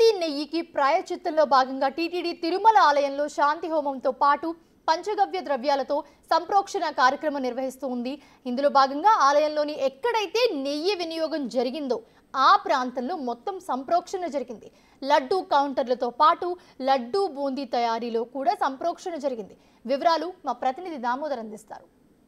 కల్తీ నెయ్యికి ప్రాయచిత్తంలో భాగంగా టీటీడీ తిరుమల ఆలయంలో శాంతి హోమంతో పాటు పంచగవ్య ద్రవ్యాలతో సంప్రోక్షణ కార్యక్రమం నిర్వహిస్తూ ఉంది ఇందులో భాగంగా ఆలయంలోని ఎక్కడైతే నెయ్యి వినియోగం జరిగిందో ఆ ప్రాంతంలో మొత్తం సంప్రోక్షణ జరిగింది లడ్డూ కౌంటర్లతో పాటు లడ్డూ బూందీ తయారీలో కూడా సంప్రోక్షణ జరిగింది వివరాలు మా ప్రతినిధి దామోదర్ అందిస్తారు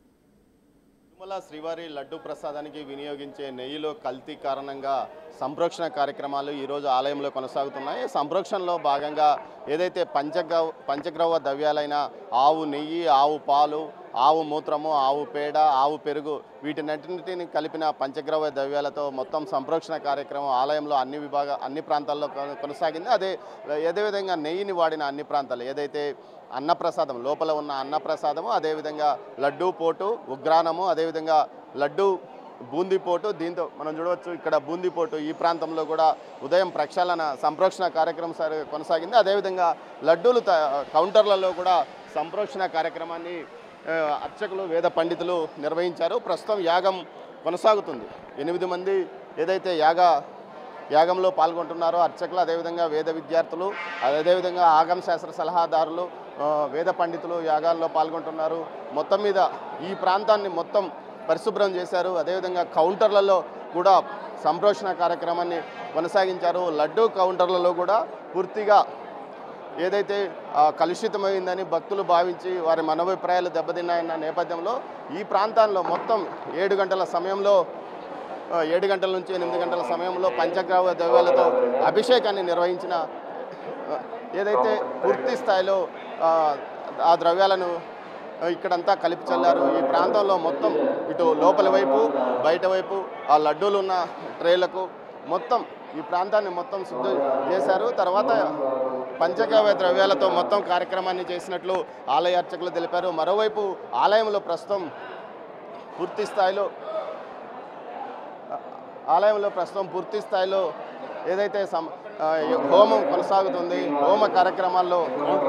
తిరుమల శ్రీవారి లడ్డు ప్రసాదానికి వినియోగించే నెయ్యిలో కల్తీ కారణంగా సంప్రోక్షణ కార్యక్రమాలు ఈరోజు ఆలయంలో కొనసాగుతున్నాయి సంప్రోక్షణలో భాగంగా ఏదైతే పంచగ్రవ పంచగ్రవ ద్రవ్యాలైన ఆవు నెయ్యి ఆవు పాలు ఆవు మూత్రము ఆవు పేడ ఆవు పెరుగు వీటినన్నింటిని కలిపిన పంచగ్రవ ద్రవ్యాలతో మొత్తం సంప్రోక్షణ కార్యక్రమం ఆలయంలో అన్ని విభాగ అన్ని ప్రాంతాల్లో కొన- కొనసాగింది అదే అదేవిధంగా నెయ్యిని వాడిన అన్ని ప్రాంతాలు ఏదైతే అన్నప్రసాదం లోపల ఉన్న అన్నప్రసాదము అదేవిధంగా లడ్డూ పోటు ఉగ్రానము అదేవిధంగా లడ్డూ బూందీ పోటు దీంతో మనం చూడవచ్చు ఇక్కడ బూందీ పోటు ఈ ప్రాంతంలో కూడా ఉదయం ప్రక్షాళన సంప్రోక్షణ కార్యక్రమం సరి- కొనసాగింది అదేవిధంగా లడ్డూలు త- కౌంటర్లలో కూడా సంప్రోక్షణ కార్యక్రమాన్ని ఆ, అర్చకులు వేద పండితులు నిర్వహించారు ప్రస్తుతం యాగం కొనసాగుతుంది ఎనిమిది మంది ఏదైతే యాగ యాగంలో పాల్గొంటున్నారో అర్చకులు అదేవిధంగా వేద విద్యార్థులు అదేవిధంగా ఆగమ శాస్త్ర సలహాదారులు ఆ, వేద పండితులు యాగాల్లో పాల్గొంటున్నారు మొత్తం మీద ఈ ప్రాంతాన్ని మొత్తం పరిశుభ్రం చేశారు అదేవిధంగా కౌంటర్లలో కూడా సంప్రోషణ కార్యక్రమాన్ని కొనసాగించారు లడ్డూ కౌంటర్లలో కూడా పూర్తిగా ఏదైతే ఆ, కలుషితమైందని భక్తులు భావించి వారి మనోభిప్రాయాలు దెబ్బతిన్నాయన్న నేపథ్యంలో ఈ ప్రాంతాల్లో మొత్తం ఏడు గంటల సమయంలో ఆ, ఏడు గంటల నుంచి ఎనిమిది గంటల సమయంలో పంచగ్రావ ద్రవ్యాలతో అభిషేకాన్ని నిర్వహించిన ఆ, ఏదైతే పూర్తి స్థాయిలో ఆ, ఆ ద్రవ్యాలను ఆ, ఇక్కడంతా కలిపి చల్లారు ఈ ప్రాంతంలో మొత్తం ఇటు లోపల వైపు బయట వైపు ఆ లడ్డూలు ఉన్న ట్రేలకు మొత్తం ఈ ప్రాంతాన్ని మొత్తం శుద్ధి చేశారు తర్వాత పంచగవ్య ద్రవ్యాలతో మొత్తం కార్యక్రమాన్ని చేసినట్లు ఆలయ అర్చకులు తెలిపారు మరోవైపు ఆలయంలో ప్రస్తుతం పూర్తి స్థాయిలో ఆలయంలో ప్రస్తుతం పూర్తి స్థాయిలో ఏదైతే సం ఆ, ఈ హోమం కొనసాగుతుంది హోమ కార్యక్రమాల్లో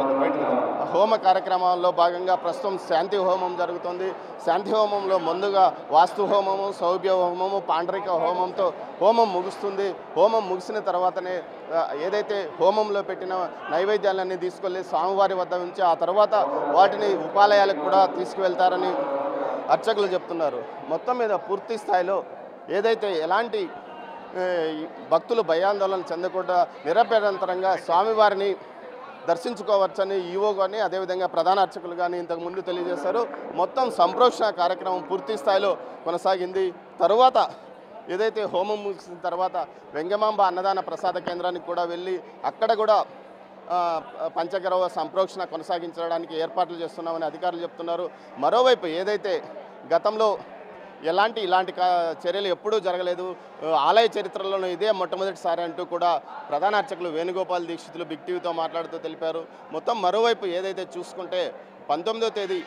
హోమ కార్యక్రమాల్లో భాగంగా ప్రస్తుతం శాంతి హోమం జరుగుతుంది శాంతి హోమంలో ముందుగా వాస్తు హోమము సౌభ్య హోమము పాండరిక హోమంతో హోమం ముగుస్తుంది హోమం ముగిసిన తర్వాతనే ఆ, ఏదైతే హోమంలో పెట్టిన నైవేద్యాలన్నీ తీసుకెళ్ళి స్వామివారి వద్ద ఉంచి ఆ తర్వాత వాటిని ఉపాలయాలకు కూడా తీసుకువెళ్తారని అర్చకులు చెప్తున్నారు మొత్తం మీద పూర్తి స్థాయిలో ఏదైతే ఎలాంటి ఏ, ఈ భక్తులు భయాందోళన చెందకుండా నిరభ్యంతరంగా స్వామివారిని దర్శించుకోవచ్చని ఈవో కానీ అదేవిధంగా ప్రధాన అర్చకులు కానీ ఇంతకు ముందు తెలియజేశారు మొత్తం సంప్రోక్షణ కార్యక్రమం పూర్తి స్థాయిలో కొనసాగింది తరువాత ఏదైతే హోమం ముగిసిన తర్వాత వెంగమాంబ అన్నదాన ప్రసాద కేంద్రానికి కూడా వెళ్ళి అక్కడ కూడా ఆ, పంచగరవ సంప్రోక్షణ కొనసాగించడానికి ఏర్పాట్లు చేస్తున్నామని అధికారులు చెప్తున్నారు మరోవైపు ఏదైతే గతంలో ఎలాంటి ఇలాంటి కా- చర్యలు ఎప్పుడూ జరగలేదు ఆ, ఆలయ చరిత్రలోనూ ఇదే మొట్టమొదటిసారి అంటూ కూడా ప్రధాన అర్చకులు వేణుగోపాల్ దీక్షితులు బిగ్ టీవీతో మాట్లాడుతూ తెలిపారు మొత్తం మరోవైపు ఏదైతే చూసుకుంటే పంతొమ్మిదో తేదీ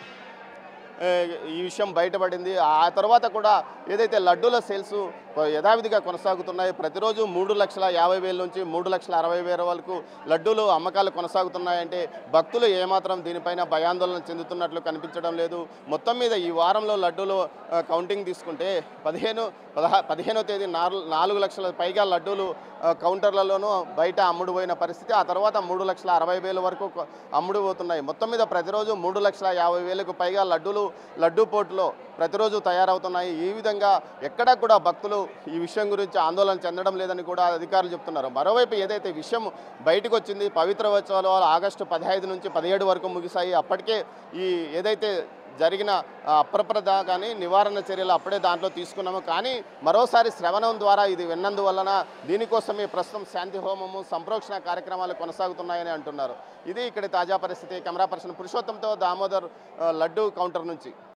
ఏ, ఈ విషయం బయటపడింది ఆ తర్వాత కూడా ఏదైతే లడ్డూల సేల్స్ యథావిధిగా కొనసాగుతున్నాయి ప్రతిరోజు మూడు లక్షల యాభై వేల నుంచి మూడు లక్షల అరవై వేల వరకు లడ్డూలు అమ్మకాలు కొనసాగుతున్నాయంటే భక్తులు ఏమాత్రం దీనిపైన భయాందోళన చెందుతున్నట్లు కనిపించడం లేదు మొత్తం మీద ఈ వారంలో లడ్డూలు ఆ, కౌంటింగ్ తీసుకుంటే పదిహేను పదహా పదిహేనో తేదీ నాలుగు నాలుగు లక్షల పైగా లడ్డూలు ఆ, కౌంటర్లలోనూ బయట అమ్ముడు పోయిన పరిస్థితి ఆ తర్వాత మూడు లక్షల అరవై వేల వరకు కొ- అమ్ముడు పోతున్నాయి మొత్తం మీద ప్రతిరోజు మూడు లక్షల యాభై వేలకు పైగా లడ్డూలు లడ్డూ పోటులో ప్రతిరోజు తయారవుతున్నాయి ఈ విధంగా ఎక్కడా కూడా భక్తులు ఈ విషయం గురించి ఆందోళన చెందడం లేదని కూడా అధికారులు చెప్తున్నారు మరోవైపు ఏదైతే విషయం బయటకు వచ్చింది పవిత్ర ఉత్సవాలు ఆగస్టు పదిహేను నుంచి పదిహేడు వరకు ముగిశాయి అప్పటికే ఈ ఏదైతే జరిగిన ఆ, అప్రప్రద కానీ నివారణ చర్యలు అప్పుడే దాంట్లో తీసుకున్నాము కానీ మరోసారి శ్రవణం ద్వారా ఇది విన్నందువలన దీనికోసమే ప్రస్తుతం శాంతి హోమము సంప్రోక్షణ కార్యక్రమాలు కొనసాగుతున్నాయని అంటున్నారు ఇది ఇక్కడి తాజా పరిస్థితి కెమెరా పర్సన్ పురుషోత్తంతో దామోదర్ ఆ, లడ్డు కౌంటర్ నుంచి